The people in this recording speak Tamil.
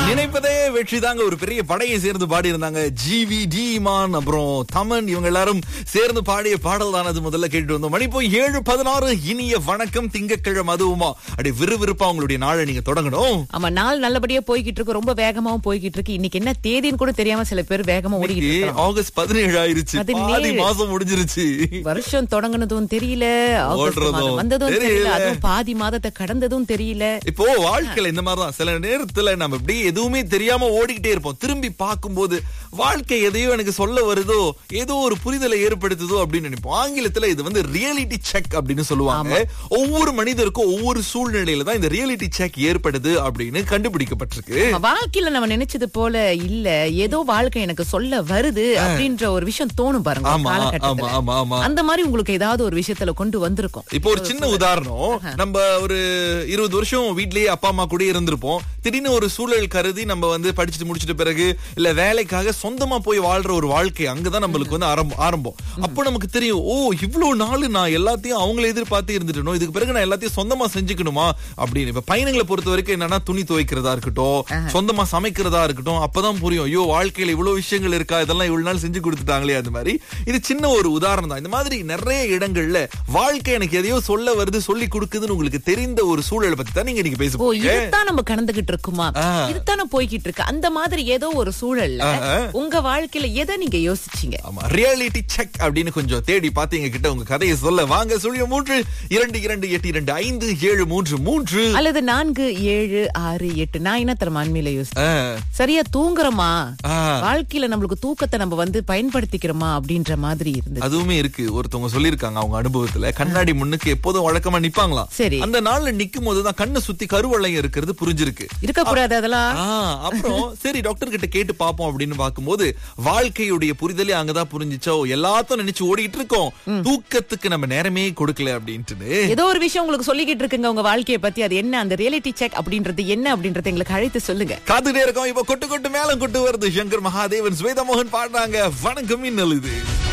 நினைப்பதே வெற்றி தாங்க ஒரு பெரிய படையை சேர்ந்து பாடி இருந்தாங்க ஜிவி டி இமான் அப்புறம் தமன் இவங்க எல்லாரும் சேர்ந்து பாடிய பாடல் தான் அது முதல்ல கேட்டு வந்தோம் மணி போய் ஏழு பதினாறு இனிய வணக்கம் திங்கக்கிழமை அதுவுமா அப்படி விறுவிறுப்பா உங்களுடைய நாளை நீங்க தொடங்கணும் ஆமா நாள் நல்லபடியா போய்கிட்டு இருக்கு ரொம்ப வேகமாவும் போய்கிட்டு இருக்கு இன்னைக்கு என்ன தேதின்னு கூட தெரியாம சில பேர் வேகமா ஓடிக்கிட்டு இன்னைக்கு இருக்காங்க ஆகஸ்ட் பதினேழு ஆயிருச்சு பதினேழு. பாதி மாசம் முடிஞ்சிருச்சு வருஷம் தொடங்குனதும் தெரியல ஆகஸ்ட் ஓடுறதும் மாதம் வந்ததும் தெரியல தெரியல. அதுவும் பாதி மாதத்தை கடந்ததும் தெரியல இப்போ வாழ்க்கையில இந்த மாதிரிதான் சில நேரத்துல நம்ம இப்படி எதுவுமே தெரியாம ஓடிக்கிட்டே இருப்போம் திரும்பி பார்க்கும்போது வாழ்க்கை எதையோ எனக்கு சொல்ல வருதோ ஏதோ ஒரு புரிதலை ஏற்படுத்துதோ அப்படின்னு நினைப்போம் ஆங்கிலத்துல இது வந்து ரியாலிட்டி செக் அப்படின்னு சொல்லுவாங்க ஒவ்வொரு மனிதருக்கும் ஒவ்வொரு சூழ்நிலையில தான் இந்த ரியாலிட்டி செக் ஏற்படுது அப்படின்னு கண்டுபிடிக்கப்பட்டிருக்கு நம்ம வாழ்க்கையில நம்ம நினைச்சது போல இல்ல ஏதோ வாழ்க்கை எனக்கு சொல்ல வருது அப்படின்ற ஒரு விஷயம் தோணும் பாருங்க ஒரு ஆமா, காலகட்டத்துல. ஆமா, ஆமா, ஆமா. அந்த மாதிரி உங்களுக்கு ஏதாவது ஒரு விஷயத்துல கொண்டு வந்திருக்கும் இப்போ ஒரு சின்ன உதாரணம் நம்ம ஒரு இருபது வருஷம் வீட்லயே அப்பா அம்மா கூட இருந்திருப்போம் திடீர்னு ஒரு சூழல் கருதி நம்ம வந்து படிச்சுட்டு முடிச்சிட்ட பிறகு இல்ல வேலைக்காக சொந்தமா போய் வாழ்ற ஒரு வாழ்க்கை அங்கதான் நம்மளுக்கு வந்து ஆரம்பம் ஆரம்பம் அப்போ நமக்கு தெரியும் ஓ இவ்வளவு நாள் நான் எல்லாத்தையும் அவங்கள எதிர்பார்த்து இருந்துட்டணும் இதுக்கு பிறகு நான் எல்லாத்தையும் சொந்தமா செஞ்சுக்கணுமா அப்படின்னு இப்ப பையனுங்களை பொறுத்த வரைக்கும் என்னன்னா துணி துவைக்கிறதா இருக்கட்டும் சொந்தமா சமைக்கிறதா இருக்கட்டும் அப்பதான் புரியும் ஐயோ வாழ்க்கையில இவ்வளவு விஷயங்கள் இருக்கா இதெல்லாம் இவ்வளவு நாள் செஞ்சு கொடுத்துட்டாங்களே அந்த மாதிரி இது சின்ன ஒரு உதாரணம் தான் இந்த மாதிரி நிறைய இடங்கள்ல வாழ்க்கை எனக்கு எதையோ சொல்ல வருது சொல்லி கொடுக்குதுன்னு உங்களுக்கு தெரிந்த ஒரு சூழலை பத்தி தான் நீங்க இன்னைக்கு பேச ஓ போறீங்க இதுதான் நம்ம கடந்துகிட்டு இருக்குமா இதுதானே போய்கிட்டு இருக்கு அந்த மாதிரி ஏதோ ஒரு சூழல்ல உங்க வாழ்க்கையில எதை நீங்க யோசிச்சீங்க ஆமா ரியாலிட்டி செக் அப்படின்னு கொஞ்சம் தேடி பார்த்து எங்க கிட்ட உங்க கதையை சொல்ல வாங்க சொல்லிய மூன்று இரண்டு இரண்டு எட்டு இரண்டு ஐந்து ஏழு மூன்று மூன்று அல்லது நான்கு ஏழு ஆறு எட்டு நான் என்ன தரமா அண்மையில யோசி ஆ, சரியா தூங்குறோமா ஆ. வாழ்க்கையில நம்மளுக்கு தூக்கத்தை நம்ம வந்து பயன்படுத்திக்கிறோமா அப்படின்ற மாதிரி இருந்தது அதுவுமே இருக்கு ஒருத்தவங்க சொல்லிருக்காங்க அவங்க அனுபவத்துல கண்ணாடி முன்னுக்கு எப்போதும் வழக்கமா நிப்பாங்களாம் சரி. அந்த நாள்ல நிக்கும் போதுதான் கண்ணை சுத்தி கருவளையம் இருக்கிறது புரிஞ்சிருக்கு இருக்கக்கூடாது அதெல்லாம் ஆ, அப்புறம் சரி டாக்டர் கிட்ட கேட்டு பாப்போம் அப்படின்னு பாக்கும்போது வாழ்க்கையுடைய புரிதலே அங்கதான் புரிஞ்சுச்சோ எல்லாத்தையும் நினைச்சு ஓடிட்டு இருக்கோம் தூக்கத்துக்கு நம்ம நேரமே கொடுக்கல அப்படின்ட்டு ஏதோ ஒரு விஷயம் உங்களுக்கு சொல்லிக்கிட்டு இருக்குங்க உங்க வாழ்க்கைய பத்தி அது என்ன அந்த ரியாலிட்டி செக் அப்படின்றது என்ன அப்படின்றத எங்களுக்கு அழைத்து சொல்லுங்க காத்துட்டே இருக்கோம் இப்ப கொட்டு கொட்டு மேலம் கொட்டு வருது சங்கர் மகாதேவன் ஸ்வேதா மோகன் பாடுறாங்க வணக்கம் இன்னல் இது